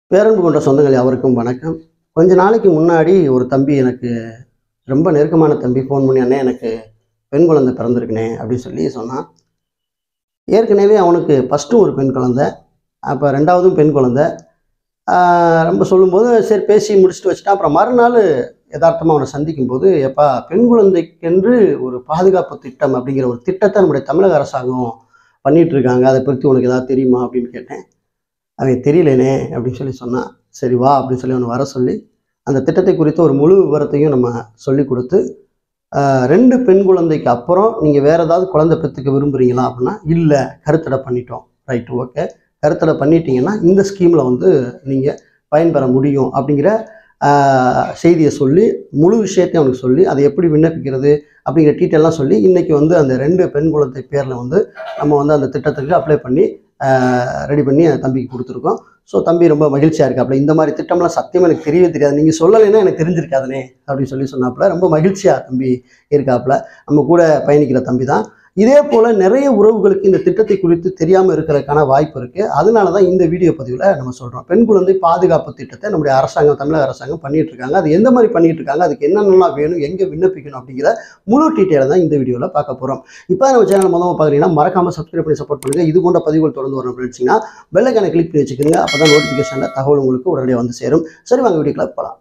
பேரன்பு கொண்ட சொந்தங்கள் அவருக்கும் வணக்கம் கொஞ்ச நாளைக்கு முன்னாடி ஒரு தம்பி எனக்கு ரொம்ப நெருக்கமான தம்பி ஃபோன் பண்ணி அண்ணே எனக்கு பெண் குழந்தை பிறந்திருக்குனே அப்படின்னு சொல்லி சொன்னான் ஏற்கனவே அவனுக்கு ஃபஸ்ட்டும் ஒரு பெண் குழந்தை அப்போ ரெண்டாவதும் பெண் குழந்தை ஆஹ் ரொம்ப சொல்லும்போது சரி பேசி முடிச்சுட்டு வச்சுட்டான் அப்புறம் மறுநாள் யதார்த்தமாக அவனை சந்திக்கும் போது எப்பா பெண் குழந்தைக்கென்று ஒரு பாதுகாப்பு திட்டம் அப்படிங்கிற ஒரு திட்டத்தை நம்முடைய தமிழக அரசாங்கம் பண்ணிட்டு இருக்காங்க அதை பற்றி உனக்கு ஏதாவது தெரியுமா அப்படின்னு கேட்டேன் அவன் தெரியலனே அப்படின்னு சொல்லி சொன்னான் சரி வா அப்படின்னு சொல்லி அவனை வர சொல்லி அந்த திட்டத்தை குறித்த ஒரு முழு விவரத்தையும் நம்ம சொல்லி கொடுத்து ஆஹ், ரெண்டு பெண் குழந்தைக்கு அப்புறம் நீங்கள் வேறு ஏதாவது குழந்தை பெற்றுக்க விரும்புகிறீங்களா அப்படின்னா இல்லை கருத்தடை பண்ணிட்டோம் ரைட்டு ஓகே கருத்தடை பண்ணிட்டீங்கன்னா இந்த ஸ்கீமில் வந்து நீங்கள் பயன்பெற முடியும் அப்படிங்கிற ஆஹ், செய்தியை சொல்லி முழு விஷயத்தையும் அவனுக்கு சொல்லி அதை எப்படி விண்ணப்பிக்கிறது அப்படிங்கிற டீட்டெயிலாம் சொல்லி இன்றைக்கி வந்து அந்த ரெண்டு பெண் குழந்தை பேரில் வந்து நம்ம வந்து அந்த திட்டத்துக்கு அப்ளை பண்ணி ரெடி பண்ணி அந்த தம்பிக்கு கொடுத்துருக்கோம் ஸோ தம்பி ரொம்ப மகிழ்ச்சியாக இருக்காப்புல இந்த மாதிரி திட்டம்லாம் சத்தியமாக எனக்கு தெரியவே தெரியாது நீங்கள் சொல்லலைன்னா எனக்கு தெரிஞ்சிருக்காதுனே அப்படின்னு சொல்லி சொன்னாப்புல ரொம்ப மகிழ்ச்சியாக தம்பி இருக்காப்புல நம்ம கூட பயணிக்கிற தம்பி தான் இதே போல் நிறைய உறவுகளுக்கு இந்த திட்டத்தை குறித்து தெரியாமல் இருக்கிறதுக்கான வாய்ப்பு இருக்குது அதனால தான் இந்த வீடியோ பதிவில் நம்ம சொல்கிறோம் பெண் குழந்தை பாதுகாப்பு திட்டத்தை நம்முடைய அரசாங்கம் தமிழக அரசாங்கம் பண்ணிட்டு இருக்காங்க அது எந்த மாதிரி பண்ணிட்டு இருக்காங்க அதுக்கு என்னென்னலாம் வேணும் எங்கே விண்ணப்பிக்கணும் அப்படிங்கிற முழு டீட்டெயிலை தான் இந்த வீடியோவில் பார்க்க போகிறோம் இப்போ நம்ம சேனல் முதல்ல பார்க்குறீங்கன்னா மறக்காம சப்ஸ்கிரைப் பண்ணி சப்போர்ட் பண்ணுங்க இது போன்ற பதிவுகள் தொடர்ந்து வரணும் அப்படின்னு நினைச்சீங்கன்னா பெல்லைக்கான கிளிக் பண்ணி வச்சுக்கோங்க அப்போ தான் நோட்டிஃபிகேஷனில் தகவல் உங்களுக்கு உடனடியாக வந்து சேரும் சரி வாங்க வீடியோக்குள்ள போகலாம்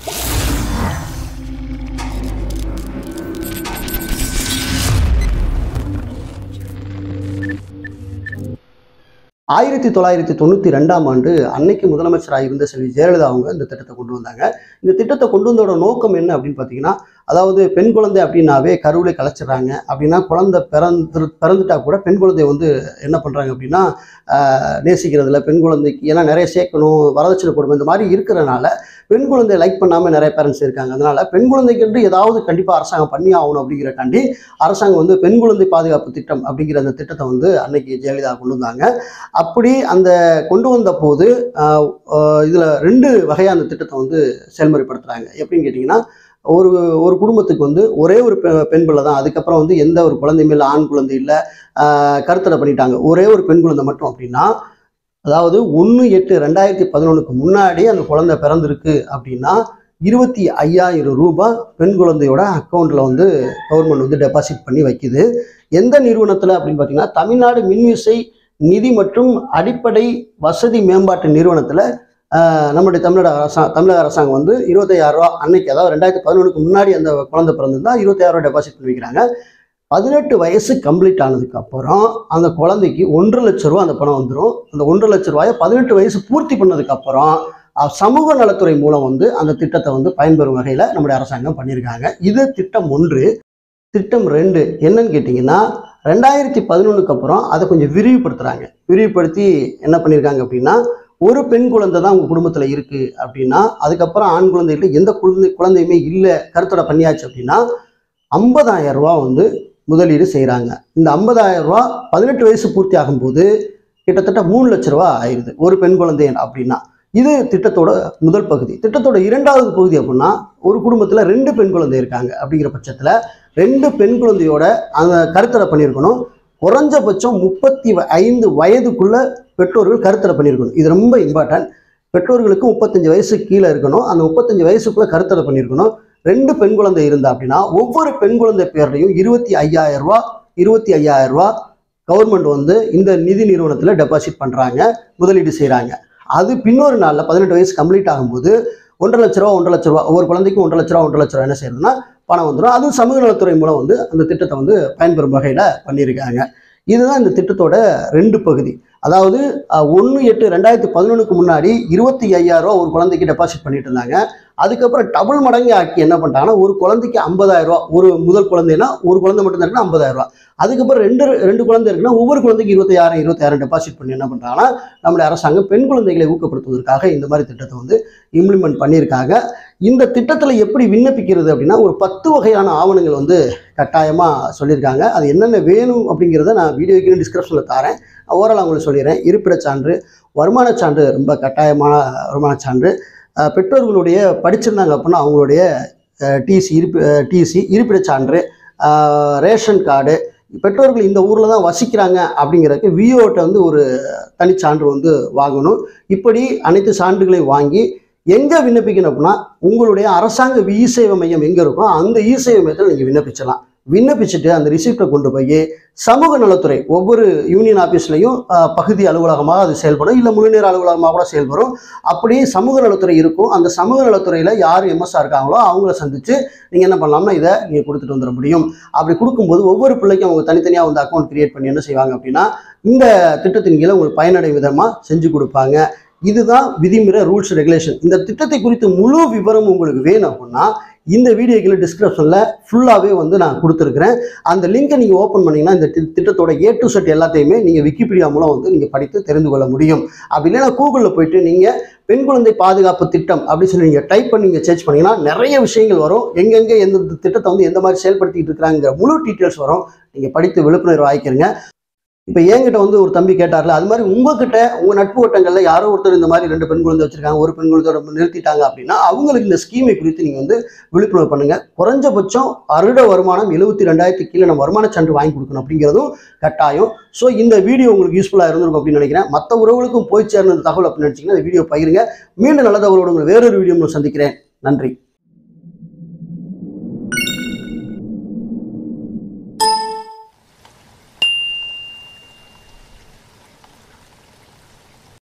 ஆயிரத்தி தொள்ளாயிரத்தி தொண்ணூற்றி ரெண்டாம் ஆண்டு அன்னைக்கு முதலமைச்சராக இருந்த செல்வி ஜெயலலிதா அவங்க இந்த திட்டத்தை கொண்டு வந்தாங்க இந்த திட்டத்தை கொண்டு வந்தோட நோக்கம் என்ன அப்படின்னு பார்த்தீங்கன்னா அதாவது பெண் குழந்தை அப்படின்னாவே கருவிலை கலைச்சிடுறாங்க அப்படின்னா குழந்தை பிறந்து பிறந்துட்டா கூட பெண் குழந்தைய வந்து என்ன பண்ணுறாங்க அப்படின்னா ஆஹ், நேசிக்கிறதுல பெண் குழந்தைக்கு ஏன்னா நிறைய சேர்க்கணும் வரதட்சணை கொடுமை இந்த மாதிரி இருக்கிறனால பெண் குழந்தைய லைக் பண்ணாமல் நிறைய பேரண்ட்ஸ் இருக்காங்க அதனால பெண் குழந்தைக்கு ஏதாவது கண்டிப்பாக அரசாங்கம் பண்ணி ஆகணும் அப்படிங்கிறக்காண்டி அரசாங்கம் வந்து பெண் குழந்தை பாதுகாப்பு திட்டம் அப்படிங்கிற அந்த திட்டத்தை வந்து அன்னைக்கு ஜெயலலிதா கொண்டு வந்தாங்க அப்படி அந்த கொண்டு வந்த போது இதில் ரெண்டு வகையான அந்த திட்டத்தை வந்து செயல்முறைப்படுத்துகிறாங்க எப்படின்னு கேட்டிங்கன்னா ஒரு ஒரு குடும்பத்துக்கு வந்து ஒரே ஒரு பெ- பெண் பிள்ளை தான் அதுக்கப்புறம் வந்து எந்த ஒரு குழந்தையுமே இல்லை ஆண் குழந்தை இல்லை கருத்தடை பண்ணிட்டாங்க ஒரே ஒரு பெண் குழந்தை மட்டும் அப்படின்னா அதாவது ஒன்று எட்டு ரெண்டாயிரத்தி பதினொன்றுக்கு முன்னாடி அந்த குழந்தை பிறந்திருக்கு அப்படின்னா இருபத்தி ஐயாயிரம் ரூபாய் பெண் குழந்தையோட அக்கௌண்ட்டில் வந்து கவர்மெண்ட் வந்து டெபாசிட் பண்ணி வைக்குது எந்த நிறுவனத்தில் அப்படின்னு பார்த்தீங்கன்னா தமிழ்நாடு மின்விசை நிதி மற்றும் அடிப்படை வசதி மேம்பாட்டு நிறுவனத்தில் நம்மளுடைய தமிழக அரசா தமிழக அரசாங்கம் வந்து இருபத்தையாயிரம் ரூபா அன்னைக்கு அதாவது ரெண்டாயிரத்தி பதினொன்றுக்கு முன்னாடி அந்த குழந்தை பிறந்திருந்தா இருபத்தாயிரம் ரூபா டெபாசிட் பண்ணி வைக்கிறாங்க பதினெட்டு வயசு கம்ப்ளீட் ஆனதுக்கு அப்புறம் அந்த குழந்தைக்கு ஒன்றரை லட்ச ரூபா அந்த பணம் வந்துடும் அந்த ஒன்றரை லட்ச ரூபாயை பதினெட்டு வயசு பூர்த்தி பண்ணதுக்கு அப்புறம் அஹ், சமூக நலத்துறை மூலம் வந்து அந்த திட்டத்தை வந்து பயன்பெறும் வகையில் நம்முடைய அரசாங்கம் பண்ணியிருக்காங்க இது திட்டம் ஒன்று திட்டம் ரெண்டு என்னன்னு கேட்டிங்கன்னா ரெண்டாயிரத்தி பதினொன்றுக்கு அப்புறம் அதை கொஞ்சம் விரிவுபடுத்துகிறாங்க விரிவுபடுத்தி என்ன பண்ணியிருக்காங்க அப்படின்னா ஒரு பெண் குழந்தை தான் உங்கள் குடும்பத்தில் இருக்குது அப்படின்னா அதுக்கப்புறம் ஆண் குழந்தைகள் எந்த குழந்தை குழந்தையுமே இல்லை கருத்தடை பண்ணியாச்சு அப்படின்னா ஐம்பதாயிரம் ரூபா வந்து முதலீடு செய்கிறாங்க இந்த ஐம்பதாயிரம் ரூபா பதினெட்டு வயசு பூர்த்தி ஆகும்போது கிட்டத்தட்ட மூணு லட்ச ரூபா ஆயிடுது ஒரு பெண் குழந்தை அப்படின்னா இது திட்டத்தோட முதல் பகுதி திட்டத்தோட இரண்டாவது பகுதி அப்படின்னா ஒரு குடும்பத்தில் ரெண்டு பெண் குழந்தை இருக்காங்க அப்படிங்கிற பட்சத்தில் ரெண்டு பெண் குழந்தையோட அந்த கருத்தடை பண்ணியிருக்கணும் குறைஞ்சபட்சம் முப்பத்தி ஐந்து வயதுக்குள்ள பெற்றோர்கள் கருத்தடை பண்ணியிருக்கணும் இது ரொம்ப இம்பார்ட்டன்ட் பெற்றோர்களுக்கு முப்பத்தஞ்சு வயசு கீழே இருக்கணும் அந்த முப்பத்தஞ்சு வயசுக்குள்ள கருத்தடை பண்ணியிருக்கணும் ரெண்டு பெண் குழந்தை இருந்தா அப்படின்னா ஒவ்வொரு பெண் குழந்தை பேர்லையும் இருபத்தி ஐயாயிரம் ரூபா இருபத்தி ஐயாயிரம் ரூபா கவர்மெண்ட் வந்து இந்த நிதி நிறுவனத்தில் டெபாசிட் பண்ணுறாங்க முதலீடு செய்கிறாங்க அது பின்னொரு நாளில் பதினெட்டு வயசு கம்ப்ளீட் ஆகும்போது ஒன்றரை லட்ச ரூபா ஒன்றரை லட்ச ரூபா ஒவ்வொரு குழந்தைக்கும் ஒன்றரை லட்ச ரூபா ஒன்றரை லட்ச ரூபா என்ன செய்யறதுன்னா பணம் வந்துடும் அதுவும் சமூக நலத்துறை மூலம் வந்து அந்த திட்டத்தை வந்து பயன்பெறும் வகையில் பண்ணியிருக்காங்க இதுதான் இந்த திட்டத்தோட ரெண்டு பகுதி அதாவது ஒன்று எட்டு ரெண்டாயிரத்தி பதினொன்றுக்கு முன்னாடி இருபத்தி ஐயாயிரம் ரூபா ஒரு குழந்தைக்கு டெபாசிட் பண்ணிட்டு இருந்தாங்க அதுக்கப்புறம் டபுள் மடங்கு ஆக்கி என்ன பண்ணிட்டாங்கன்னா ஒரு குழந்தைக்கு ஐம்பதாயிரம் ரூபா ஒரு முதல் குழந்தைனா ஒரு குழந்தை மட்டும் தான் இருக்குன்னா ஐம்பதாயிரம் ரூபா அதுக்கப்புறம் ரெண்டு ரெண்டு குழந்தை இருக்குன்னா ஒவ்வொரு குழந்தைக்கு இருபத்தாயிரம் இருபத்தாயிரம் டெபாசிட் பண்ணி என்ன பண்ணுறாங்கன்னா நம்முடைய அரசாங்கம் பெண் குழந்தைகளை ஊக்கப்படுத்துவதற்காக இந்த மாதிரி திட்டத்தை வந்து இம்ப்ளிமெண்ட் பண்ணியிருக்காங்க இந்த திட்டத்தில் எப்படி விண்ணப்பிக்கிறது அப்படின்னா ஒரு பத்து வகையான ஆவணங்கள் வந்து கட்டாயமாக சொல்லியிருக்காங்க அது என்னென்ன வேணும் அப்படிங்கிறத நான் வீடியோக்கு டிஸ்கிரிப்ஷனில் தரேன் ஓரளவு உங்களுக்கு சொல்லிடுறேன் இருப்பிடச் சான்று வருமானச் சான்று ரொம்ப கட்டாயமான வருமானச் சான்று அஹ் பெற்றோர்களுடைய படிச்சிருந்தாங்க அப்படின்னா அவங்களுடைய டிசி இருப்பி டிசி இருப்பிடச் சான்று அஹ் ரேஷன் கார்டு பெற்றோர்கள் இந்த ஊரில் தான் வசிக்கிறாங்க அப்படிங்கிறதுக்கு விஓட்ட வந்து ஒரு தனிச்சான்று வந்து வாங்கணும் இப்படி அனைத்து சான்றுகளையும் வாங்கி எங்கே விண்ணப்பிக்கணும் அப்படின்னா உங்களுடைய அரசாங்க இ சேவை மையம் எங்கே இருக்கோ அந்த இ சேவை மையத்தில் நீங்கள் விண்ணப்பிச்சலாம் விண்ணப்பிச்சுட்டு அந்த ரிசிப்டை கொண்டு போய் சமூக நலத்துறை ஒவ்வொரு யூனியன் ஆஃபீஸ்லையும் பகுதி அலுவலகமாக அது செயல்படும் இல்லை முழுநேர அலுவலகமாக கூட செயல்படும் அப்படி சமூக நலத்துறை இருக்கும் அந்த சமூக நலத்துறையில் யார் எம்எஸ்ஆர் இருக்காங்களோ அவங்கள சந்தித்து நீங்கள் என்ன பண்ணலாம்னா இதை நீங்கள் கொடுத்துட்டு வந்துட முடியும் அப்படி கொடுக்கும்போது ஒவ்வொரு பிள்ளைக்கும் அவங்க தனித்தனியாக வந்து அக்கௌண்ட் கிரியேட் பண்ணி என்ன செய்வாங்க அப்படின்னா இந்த திட்டத்தின் கீழே உங்களுக்கு பயனடை விதமாக செஞ்சு கொடுப்பாங்க இதுதான் விதிமுறை ரூல்ஸ் ரெகுலேஷன் இந்த திட்டத்தை குறித்து முழு விவரம் உங்களுக்கு வேணும் அப்படின்னா இந்த வீடியோக்கில் டிஸ்கிரிப்ஷனில் ஃபுல்லாகவே வந்து நான் கொடுத்துருக்குறேன் அந்த லிங்கை நீங்கள் ஓப்பன் பண்ணிங்கன்னா இந்த தி- திட்டத்தோட ஏ டு செட் எல்லாத்தையுமே நீங்கள் விக்கிபீடியா மூலம் வந்து நீங்கள் படித்து தெரிந்து கொள்ள முடியும் அப்படி இல்லைன்னா கூகுளில் போயிட்டு நீங்கள் பெண் குழந்தை பாதுகாப்பு திட்டம் அப்படின்னு சொல்லி நீங்கள் டைப் பண்ணி நீங்கள் சர்ச் பண்ணிங்கன்னா நிறைய விஷயங்கள் வரும் எங்கெங்கே எந்த திட்டத்தை வந்து எந்த மாதிரி செயல்படுத்திட்டு இருக்கிறாங்கிற முழு டீட்டெயில்ஸ் வரும் நீங்கள் படித்து விழிப்புணர்வு ஆயிக்கிறீங்க இப்போ என்கிட்ட வந்து ஒரு தம்பி கேட்டார்ல அது மாதிரி உங்ககிட்ட உங்கள் நட்பு வட்டங்களில் யாரோ ஒருத்தர் இந்த மாதிரி ரெண்டு பெண் குழந்தை வச்சிருக்காங்க ஒரு பெண் குழந்தையோட நிறுத்திட்டாங்க அப்படின்னா அவங்களுக்கு இந்த ஸ்கீமை குறித்து நீங்கள் வந்து விழிப்புணர்வு பண்ணுங்க குறைஞ்சபட்சம் வருட வருமானம் எழுபத்தி ரெண்டாயிரத்து கீழே நம்ம வருமான சான்று வாங்கி கொடுக்கணும் அப்படிங்கிறதும் கட்டாயம் ஸோ இந்த வீடியோ உங்களுக்கு யூஸ்ஃபுல்லாக இருந்திருக்கும் அப்படின்னு நினைக்கிறேன் மற்ற உறவுகளுக்கும் போய் சேர்ந்த தகவல் அப்படின்னு நினச்சிங்கன்னா இந்த வீடியோ பகிருங்க மீண்டும் நல்ல தகவலோடு உங்களை வேறொரு வீடியோ சந்திக்கிறேன் நன்றி